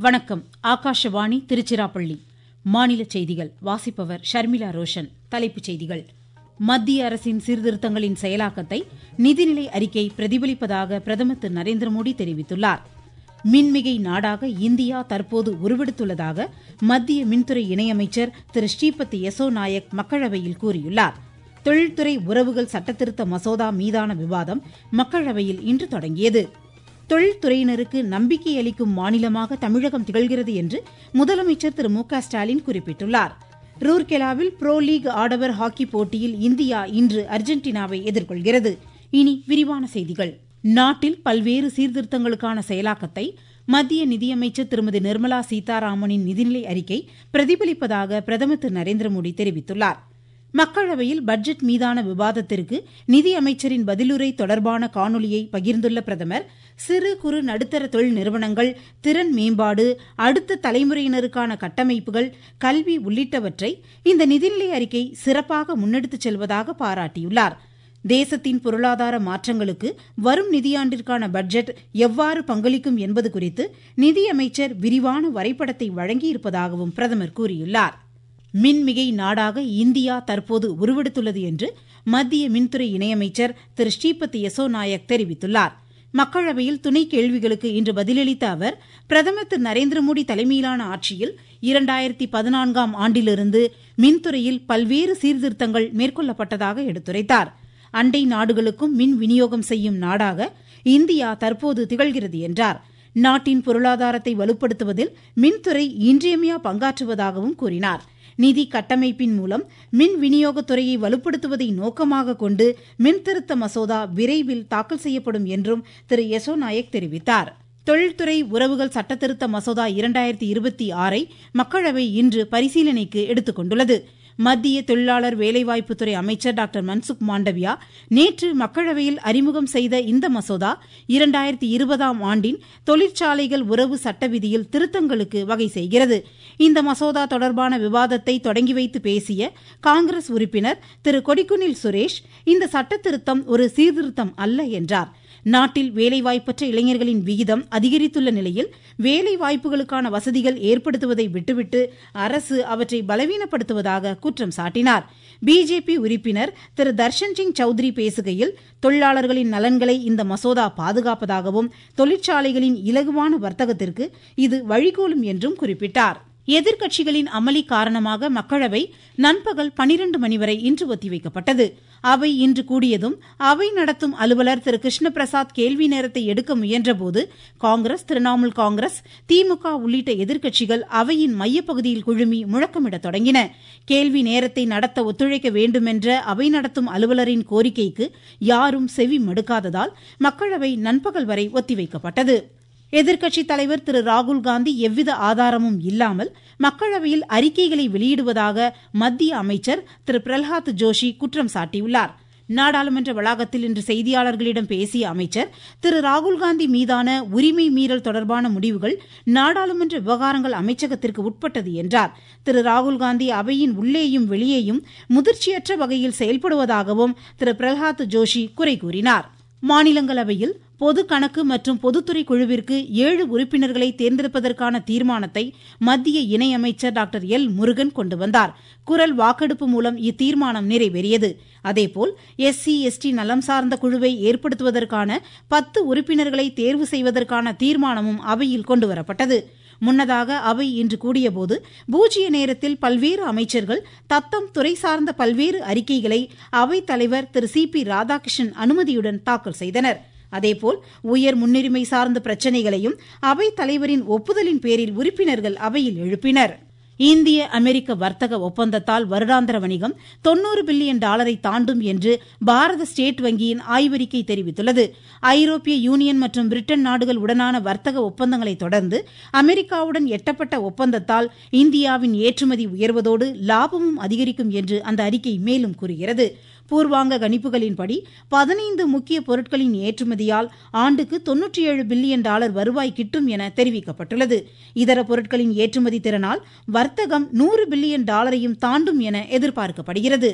வணக்கம் ஆகாஷவாணி திருச்சிராப்பள்ளி மாநில செய்திகள் வாசிப்பவர் ஷர்மிளா ரோஷன் தலைப்புச் செய்திகள் மத்திய அரசின் சீர்திருத்தங்களின் செயலாக்கத்தை நிதிநிலை அறிக்கை பிரதிபலிப்பதாக பிரதமர் திரு நரேந்திர மோடி தெரிவித்துள்ளார் மின்மிகை நாடாக இந்தியா தற்போது உருவெடுத்துள்ளதாக மத்திய மின்துறை இணையமைச்சர் திரு ஸ்ரீபத் யசோ நாயக் மக்களவையில் கூறியுள்ளார் தொழில்துறை உறவுகள் சட்டத்திருத்த மசோதா மீதான விவாதம் மக்களவையில் இன்று தொடங்கியது தொழில்துறையினருக்கு நம்பிக்கை அளிக்கும் மாநிலமாக தமிழகம் திகழ்கிறது என்று முதலமைச்சர் திரு மு க ஸ்டாலின் குறிப்பிட்டுள்ளார் ரூர்கெலாவில் புரோ லீக் ஆடவர் ஹாக்கி போட்டியில் இந்தியா இன்று அர்ஜென்டினாவை எதிர்கொள்கிறது இனி விரிவான செய்திகள் நாட்டில் பல்வேறு சீர்திருத்தங்களுக்கான செயலாக்கத்தை மத்திய நிதியமைச்சர் திருமதி நிர்மலா சீதாராமனின் நிதிநிலை அறிக்கை பிரதிபலிப்பதாக பிரதமர் திரு நரேந்திர மோடி தெரிவித்துள்ளார் மக்களவையில் பட்ஜெட் மீதான விவாதத்திற்கு நிதியமைச்சரின் பதிலுரை தொடர்பான காணொலியை பகிர்ந்துள்ள பிரதமர் சிறு குறு நடுத்தர தொழில் நிறுவனங்கள் திறன் மேம்பாடு அடுத்த தலைமுறையினருக்கான கட்டமைப்புகள் கல்வி உள்ளிட்டவற்றை இந்த நிதிநிலை அறிக்கை சிறப்பாக முன்னெடுத்துச் செல்வதாக பாராட்டியுள்ளார் தேசத்தின் பொருளாதார மாற்றங்களுக்கு வரும் நிதியாண்டிற்கான பட்ஜெட் எவ்வாறு பங்களிக்கும் என்பது குறித்து நிதியமைச்சர் விரிவான வரைபடத்தை வழங்கியிருப்பதாகவும் பிரதமர் கூறியுள்ளார் மின்மிகை நாடாக இந்தியா தற்போது உருவெடுத்துள்ளது என்று மத்திய மின்துறை இணையமைச்சர் திரு ஸ்ரீபத் யசோ நாயக் தெரிவித்துள்ளார் மக்களவையில் துணை கேள்விகளுக்கு இன்று பதிலளித்த அவர் பிரதமர் திரு நரேந்திர மோடி தலைமையிலான ஆட்சியில் இரண்டாயிரத்தி பதினான்காம் ஆண்டிலிருந்து மின்துறையில் பல்வேறு சீர்திருத்தங்கள் மேற்கொள்ளப்பட்டதாக எடுத்துரைத்தார் அண்டை நாடுகளுக்கும் மின் விநியோகம் செய்யும் நாடாக இந்தியா தற்போது திகழ்கிறது என்றார் நாட்டின் பொருளாதாரத்தை வலுப்படுத்துவதில் மின்துறை இன்றியமையா பங்காற்றுவதாகவும் கூறினார் நிதி கட்டமைப்பின் மூலம் மின் விநியோகத்துறையை வலுப்படுத்துவதை நோக்கமாக கொண்டு மின்திருத்த மசோதா விரைவில் தாக்கல் செய்யப்படும் என்றும் திரு யசோ நாயக் தெரிவித்தார் தொழில்துறை உறவுகள் சட்டத்திருத்த மசோதா இரண்டாயிரத்தி இருபத்தி ஆறை மக்களவை இன்று பரிசீலனைக்கு எடுத்துக் கொண்டுள்ளது மத்திய தொழிலாளர் வேலைவாய்ப்புத்துறை அமைச்சர் டாக்டர் மன்சுக் மாண்டவியா நேற்று மக்களவையில் அறிமுகம் செய்த இந்த மசோதா இரண்டாயிரத்தி இருபதாம் ஆண்டின் தொழிற்சாலைகள் உறவு சட்ட விதியில் திருத்தங்களுக்கு வகை செய்கிறது இந்த மசோதா தொடர்பான விவாதத்தை தொடங்கி வைத்து பேசிய காங்கிரஸ் உறுப்பினர் திரு கொடிக்குனில் சுரேஷ் இந்த சட்ட திருத்தம் ஒரு சீர்திருத்தம் அல்ல என்றார் நாட்டில் வேலைவாய்ப்பற்ற இளைஞர்களின் விகிதம் அதிகரித்துள்ள நிலையில் வேலை வாய்ப்புகளுக்கான வசதிகள் ஏற்படுத்துவதை விட்டுவிட்டு அரசு அவற்றை பலவீனப்படுத்துவதாக குற்றம் சாட்டினார் பிஜேபி உறுப்பினர் திரு தர்ஷன் சிங் சௌத்ரி பேசுகையில் தொழிலாளர்களின் நலன்களை இந்த மசோதா பாதுகாப்பதாகவும் தொழிற்சாலைகளின் இலகுவான வர்த்தகத்திற்கு இது வழிகோலும் என்றும் குறிப்பிட்டார் எதிர்க்கட்சிகளின் அமளி காரணமாக மக்களவை நண்பகல் பனிரண்டு மணி வரை இன்று ஒத்திவைக்கப்பட்டது அவை இன்று கூடியதும் அவை நடத்தும் அலுவலர் திரு கிருஷ்ண பிரசாத் கேள்வி நேரத்தை எடுக்க முயன்றபோது காங்கிரஸ் திரிணாமுல் காங்கிரஸ் திமுக உள்ளிட்ட எதிர்க்கட்சிகள் அவையின் மையப்பகுதியில் குழுமி முழக்கமிடத் தொடங்கின கேள்வி நேரத்தை நடத்த ஒத்துழைக்க வேண்டுமென்ற அவை நடத்தும் அலுவலரின் கோரிக்கைக்கு யாரும் செவி மடுக்காததால் மக்களவை நண்பகல் வரை ஒத்திவைக்கப்பட்டது எதிர்க்கட்சித் தலைவர் திரு ராகுல்காந்தி எவ்வித ஆதாரமும் இல்லாமல் மக்களவையில் அறிக்கைகளை வெளியிடுவதாக மத்திய அமைச்சர் திரு பிரல்ஹாத் ஜோஷி குற்றம் சாட்டியுள்ளார் நாடாளுமன்ற வளாகத்தில் இன்று செய்தியாளர்களிடம் பேசிய அமைச்சர் திரு ராகுல்காந்தி மீதான உரிமை மீறல் தொடர்பான முடிவுகள் நாடாளுமன்ற விவகாரங்கள் அமைச்சகத்திற்கு உட்பட்டது என்றார் திரு ராகுல்காந்தி அவையின் உள்ளேயும் வெளியேயும் முதிர்ச்சியற்ற வகையில் செயல்படுவதாகவும் திரு பிரல்ஹாத் ஜோஷி குறை கூறினார் மாநிலங்களவையில் பொது கணக்கு மற்றும் பொதுத்துறை குழுவிற்கு ஏழு உறுப்பினர்களை தேர்ந்தெடுப்பதற்கான தீர்மானத்தை மத்திய இணையமைச்சர் டாக்டர் எல் முருகன் கொண்டு வந்தார் குரல் வாக்கெடுப்பு மூலம் இத்தீர்மானம் நிறைவேறியது அதேபோல் எஸ்சி எஸ்டி நலம் சார்ந்த குழுவை ஏற்படுத்துவதற்கான பத்து உறுப்பினர்களை தேர்வு செய்வதற்கான தீர்மானமும் அவையில் கொண்டுவரப்பட்டது முன்னதாக அவை இன்று கூடியபோது பூஜ்ய நேரத்தில் பல்வேறு அமைச்சர்கள் தத்தம் துறை சார்ந்த பல்வேறு அறிக்கைகளை அவைத் தலைவர் திரு சி பி ராதாகிருஷ்ணன் அனுமதியுடன் தாக்கல் செய்தனர் அதேபோல் உயர் முன்னுரிமை சார்ந்த பிரச்சினைகளையும் அவைத் தலைவரின் ஒப்புதலின் பேரில் உறுப்பினர்கள் அவையில் எழுப்பினர் இந்திய அமெரிக்க வர்த்தக ஒப்பந்தத்தால் வருடாந்திர வணிகம் தொன்னூறு பில்லியன் டாலரை தாண்டும் என்று பாரத ஸ்டேட் வங்கியின் ஆய்வறிக்கை தெரிவித்துள்ளது ஐரோப்பிய யூனியன் மற்றும் பிரிட்டன் நாடுகள் உடனான வர்த்தக ஒப்பந்தங்களை தொடர்ந்து அமெரிக்காவுடன் எட்டப்பட்ட ஒப்பந்தத்தால் இந்தியாவின் ஏற்றுமதி உயர்வதோடு லாபமும் அதிகரிக்கும் என்று அந்த அறிக்கை மேலும் கூறுகிறது பூர்வாங்க கணிப்புகளின்படி பதினைந்து முக்கிய பொருட்களின் ஏற்றுமதியால் ஆண்டுக்கு தொன்னூற்றி ஏழு பில்லியன் டாலர் வருவாய் கிட்டும் என தெரிவிக்கப்பட்டுள்ளது இதர பொருட்களின் ஏற்றுமதி திறனால் வர்த்தகம் நூறு பில்லியன் டாலரையும் தாண்டும் என எதிர்பார்க்கப்படுகிறது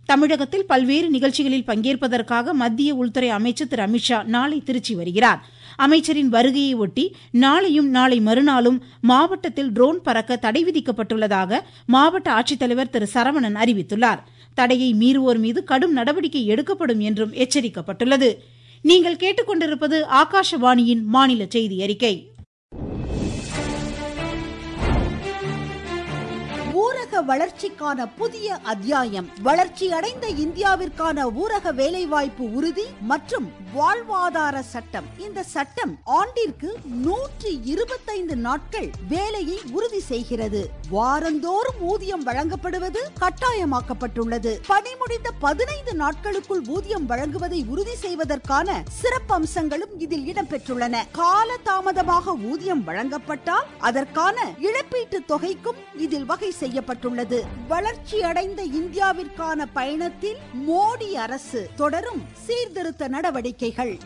தமிழகத்தில் பல்வேறு நிகழ்ச்சிகளில் பங்கேற்பதற்காக மத்திய உள்துறை அமைச்சர் திரு அமித்ஷா நாளை திருச்சி வருகிறார் அமைச்சரின் வருகையை ஒட்டி நாளையும் நாளை மறுநாளும் மாவட்டத்தில் ட்ரோன் பறக்க தடை விதிக்கப்பட்டுள்ளதாக மாவட்ட ஆட்சித்தலைவர் திரு சரவணன் அறிவித்துள்ளார் தடையை மீறுவோர் மீது கடும் நடவடிக்கை எடுக்கப்படும் என்றும் எச்சரிக்கப்பட்டுள்ளது நீங்கள் கேட்டுக்கொண்டிருப்பது ஆகாஷவாணியின் மாநில செய்தி அறிக்கை ஊரக வளர்ச்சிக்கான புதிய அத்தியாயம் வளர்ச்சி அடைந்த இந்தியாவிற்கான ஊரக வேலைவாய்ப்பு உறுதி மற்றும் வாழ்வாதார சட்டம் இந்த சட்டம் ஆண்டிற்கு நூற்றி இருபத்தைந்து நாட்கள் வேலையை உறுதி செய்கிறது வாரந்தோறும் ஊதியம் வழங்கப்படுவது கட்டாயமாக்கப்பட்டுள்ளது பணி முடிந்த பதினைந்து நாட்களுக்குள் ஊதியம் வழங்குவதை உறுதி செய்வதற்கான சிறப்பம்சங்களும் இதில் இடம்பெற்றுள்ளன கால தாமதமாக ஊதியம் வழங்கப்பட்டால் அதற்கான இழப்பீட்டு தொகைக்கும் இதில் வகை செய்யப்பட்டுள்ளது வளர்ச்சி அடைந்த இந்தியாவிற்கான பயணத்தில் மோடி அரசு தொடரும் சீர்திருத்த நடவடிக்கைகள்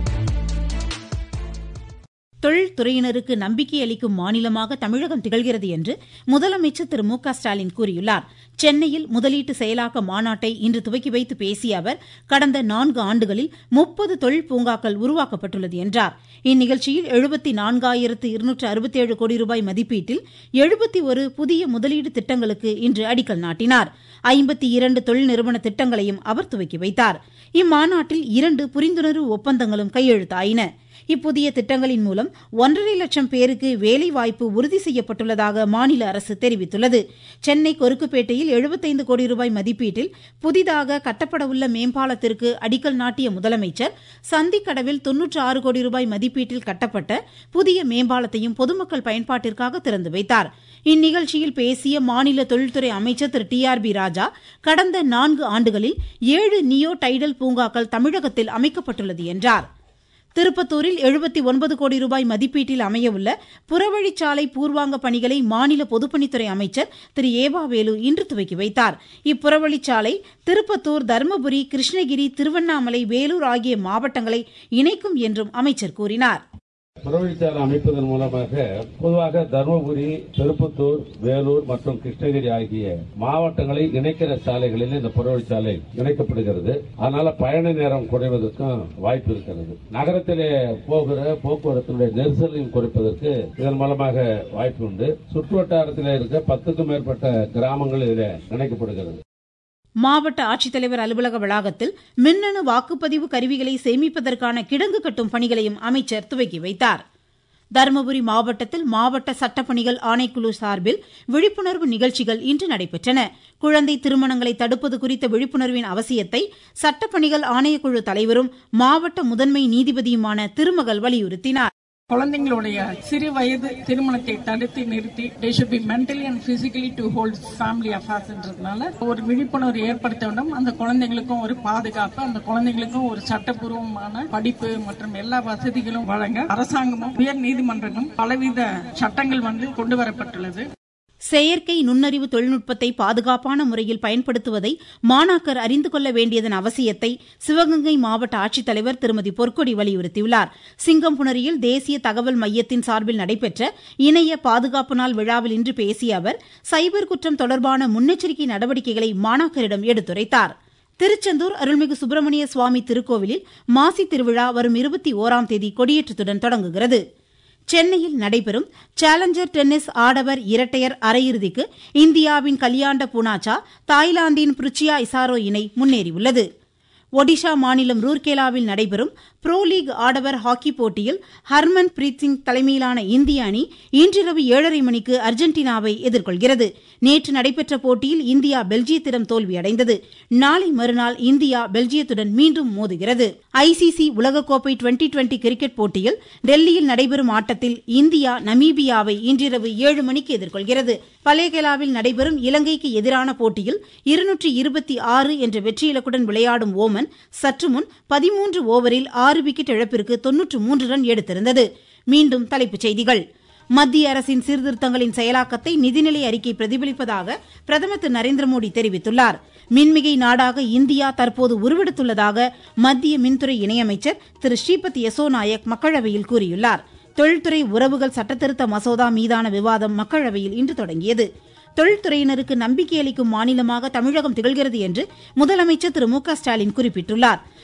தொழில்துறையினருக்கு நம்பிக்கை அளிக்கும் மாநிலமாக தமிழகம் திகழ்கிறது என்று முதலமைச்சர் திரு மு க ஸ்டாலின் கூறியுள்ளார் சென்னையில் முதலீட்டு செயலாக்க மாநாட்டை இன்று துவக்கி வைத்து பேசிய அவர் கடந்த நான்கு ஆண்டுகளில் முப்பது தொழில் பூங்காக்கள் உருவாக்கப்பட்டுள்ளது என்றார் இந்நிகழ்ச்சியில் எழுபத்தி நான்காயிரத்து இருநூற்று அறுபத்தேழு கோடி ரூபாய் மதிப்பீட்டில் எழுபத்தி ஒரு புதிய முதலீடு திட்டங்களுக்கு இன்று அடிக்கல் நாட்டினார் ஐம்பத்தி இரண்டு தொழில் நிறுவன திட்டங்களையும் அவர் துவக்கி வைத்தார் இம்மாநாட்டில் இரண்டு புரிந்துணர்வு ஒப்பந்தங்களும் கையெழுத்தாயின இப்புதிய திட்டங்களின் மூலம் ஒன்றரை லட்சம் பேருக்கு வேலைவாய்ப்பு உறுதி செய்யப்பட்டுள்ளதாக மாநில அரசு தெரிவித்துள்ளது சென்னை கொருக்குப்பேட்டையில் எழுபத்தைந்து கோடி ரூபாய் மதிப்பீட்டில் புதிதாக கட்டப்படவுள்ள மேம்பாலத்திற்கு அடிக்கல் நாட்டிய முதலமைச்சர் சந்திக்கடவில் தொன்னூற்று ஆறு கோடி ரூபாய் மதிப்பீட்டில் கட்டப்பட்ட புதிய மேம்பாலத்தையும் பொதுமக்கள் பயன்பாட்டிற்காக திறந்து வைத்தார் இந்நிகழ்ச்சியில் பேசிய மாநில தொழில்துறை அமைச்சர் திரு டி ஆர் பி ராஜா கடந்த நான்கு ஆண்டுகளில் ஏழு நியோ டைடல் பூங்காக்கள் தமிழகத்தில் அமைக்கப்பட்டுள்ளது என்றார் திருப்பத்தூரில் எழுபத்தி ஒன்பது கோடி ரூபாய் மதிப்பீட்டில் அமையவுள்ள புறவழிச்சாலை பூர்வாங்க பணிகளை மாநில பொதுப்பணித்துறை அமைச்சர் திரு ஏவாவேலு இன்று துவக்கி வைத்தார் இப்புறவழிச்சாலை திருப்பத்தூர் தருமபுரி கிருஷ்ணகிரி திருவண்ணாமலை வேலூர் ஆகிய மாவட்டங்களை இணைக்கும் என்றும் அமைச்சர் கூறினார் புறவழிச்சாலை அமைப்பதன் மூலமாக பொதுவாக தருமபுரி திருப்பத்தூர் வேலூர் மற்றும் கிருஷ்ணகிரி ஆகிய மாவட்டங்களை இணைக்கிற சாலைகளில் இந்த புறவழிச்சாலை இணைக்கப்படுகிறது அதனால பயண நேரம் குறைவதற்கும் வாய்ப்பு இருக்கிறது நகரத்திலே போகிற போக்குவரத்தினுடைய நெரிசலையும் குறைப்பதற்கு இதன் மூலமாக வாய்ப்பு உண்டு சுற்றுவட்டாரத்தில் இருக்க பத்துக்கும் மேற்பட்ட கிராமங்கள் இதில் இணைக்கப்படுகிறது மாவட்ட ஆட்சித்தலைவர் அலுவலக வளாகத்தில் மின்னணு வாக்குப்பதிவு கருவிகளை சேமிப்பதற்கான கிடங்கு கட்டும் பணிகளையும் அமைச்சர் துவக்கி வைத்தார் தருமபுரி மாவட்டத்தில் மாவட்ட சட்டப்பணிகள் ஆணைக்குழு சார்பில் விழிப்புணர்வு நிகழ்ச்சிகள் இன்று நடைபெற்றன குழந்தை திருமணங்களை தடுப்பது குறித்த விழிப்புணர்வின் அவசியத்தை சட்டப்பணிகள் ஆணையக்குழு தலைவரும் மாவட்ட முதன்மை நீதிபதியுமான திருமகள் வலியுறுத்தினார் குழந்தைங்களுடைய சிறு வயது திருமணத்தை தடுத்து நிறுத்தி they should be mentally and physically to hold family அஃபேர்ஸ்ன்றதுனால ஒரு விழிப்புணர்வு ஏற்படுத்த வேண்டும் அந்த குழந்தைங்களுக்கும் ஒரு பாதுகாப்பு அந்த குழந்தைங்களுக்கும் ஒரு சட்டப்பூர்வமான படிப்பு மற்றும் எல்லா வசதிகளும் வழங்க அரசாங்கமும் உயர் நீதிமன்றங்களும் பலவித சட்டங்கள் வந்து கொண்டு வரப்பட்டுள்ளது செயற்கை நுண்ணறிவு தொழில்நுட்பத்தை பாதுகாப்பான முறையில் பயன்படுத்துவதை மாணாக்கர் அறிந்து கொள்ள வேண்டியதன் அவசியத்தை சிவகங்கை மாவட்ட ஆட்சித்தலைவர் திருமதி பொற்கொடி வலியுறுத்தியுள்ளார் சிங்கம்புணரியில் தேசிய தகவல் மையத்தின் சார்பில் நடைபெற்ற இணைய பாதுகாப்பு நாள் விழாவில் இன்று பேசிய அவர் சைபர் குற்றம் தொடர்பான முன்னெச்சரிக்கை நடவடிக்கைகளை மாணாக்கரிடம் எடுத்துரைத்தார் திருச்செந்தூர் அருள்மிகு சுப்பிரமணிய சுவாமி திருக்கோவிலில் மாசி திருவிழா வரும் இருபத்தி ஓராம் தேதி கொடியேற்றத்துடன் தொடங்குகிறது சென்னையில் நடைபெறும் சேலஞ்சர் டென்னிஸ் ஆடவர் இரட்டையர் அரையிறுதிக்கு இந்தியாவின் கல்யாண்ட பூனாச்சா தாய்லாந்தின் பிருச்சியா இசாரோ இணை முன்னேறியுள்ளது ஒடிஷா மாநிலம் ரூர்கேலாவில் நடைபெறும் புரோ லீக் ஆடவர் ஹாக்கி போட்டியில் ஹர்மன் பிரீத் சிங் தலைமையிலான இந்திய அணி இன்றிரவு ஏழரை மணிக்கு அர்ஜென்டினாவை எதிர்கொள்கிறது நேற்று நடைபெற்ற போட்டியில் இந்தியா பெல்ஜியத்திடம் தோல்வியடைந்தது நாளை மறுநாள் இந்தியா பெல்ஜியத்துடன் மீண்டும் மோதுகிறது ஐசிசி உலகக்கோப்பை டுவெண்டி டுவெண்டி கிரிக்கெட் போட்டியில் டெல்லியில் நடைபெறும் ஆட்டத்தில் இந்தியா நமீபியாவை இன்றிரவு ஏழு மணிக்கு எதிர்கொள்கிறது பலேகலாவில் நடைபெறும் இலங்கைக்கு எதிரான போட்டியில் இருநூற்றி இருபத்தி ஆறு என்ற வெற்றி இலக்குடன் விளையாடும் ஓமன் சற்று முன் பதிமூன்று ஓவரில் ஆறு விக்கெட் இழப்பிற்கு தொன்னூற்று மூன்று ரன் எடுத்திருந்தது மீண்டும் தலைப்புச் செய்திகள் மத்திய அரசின் சீர்திருத்தங்களின் செயலாக்கத்தை நிதிநிலை அறிக்கை பிரதிபலிப்பதாக பிரதமர் திரு நரேந்திர மோடி தெரிவித்துள்ளார் மின்மிகை நாடாக இந்தியா தற்போது உருவெடுத்துள்ளதாக மத்திய மின்துறை இணையமைச்சர் திரு ஸ்ரீபத் யசோ நாயக் மக்களவையில் கூறியுள்ளார் தொழில்துறை உறவுகள் சட்டத்திருத்த மசோதா மீதான விவாதம் மக்களவையில் இன்று தொடங்கியது தொழில்துறையினருக்கு நம்பிக்கை அளிக்கும் மாநிலமாக தமிழகம் திகழ்கிறது என்று முதலமைச்சர் திரு மு க ஸ்டாலின் குறிப்பிட்டுள்ளார்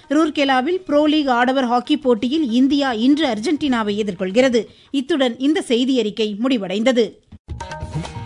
ரூர்கேலாவில் புரோ லீக் ஆடவர் ஹாக்கி போட்டியில் இந்தியா இன்று அர்ஜென்டினாவை எதிர்கொள்கிறது இத்துடன் இந்த செய்தியறிக்கை முடிவடைந்தது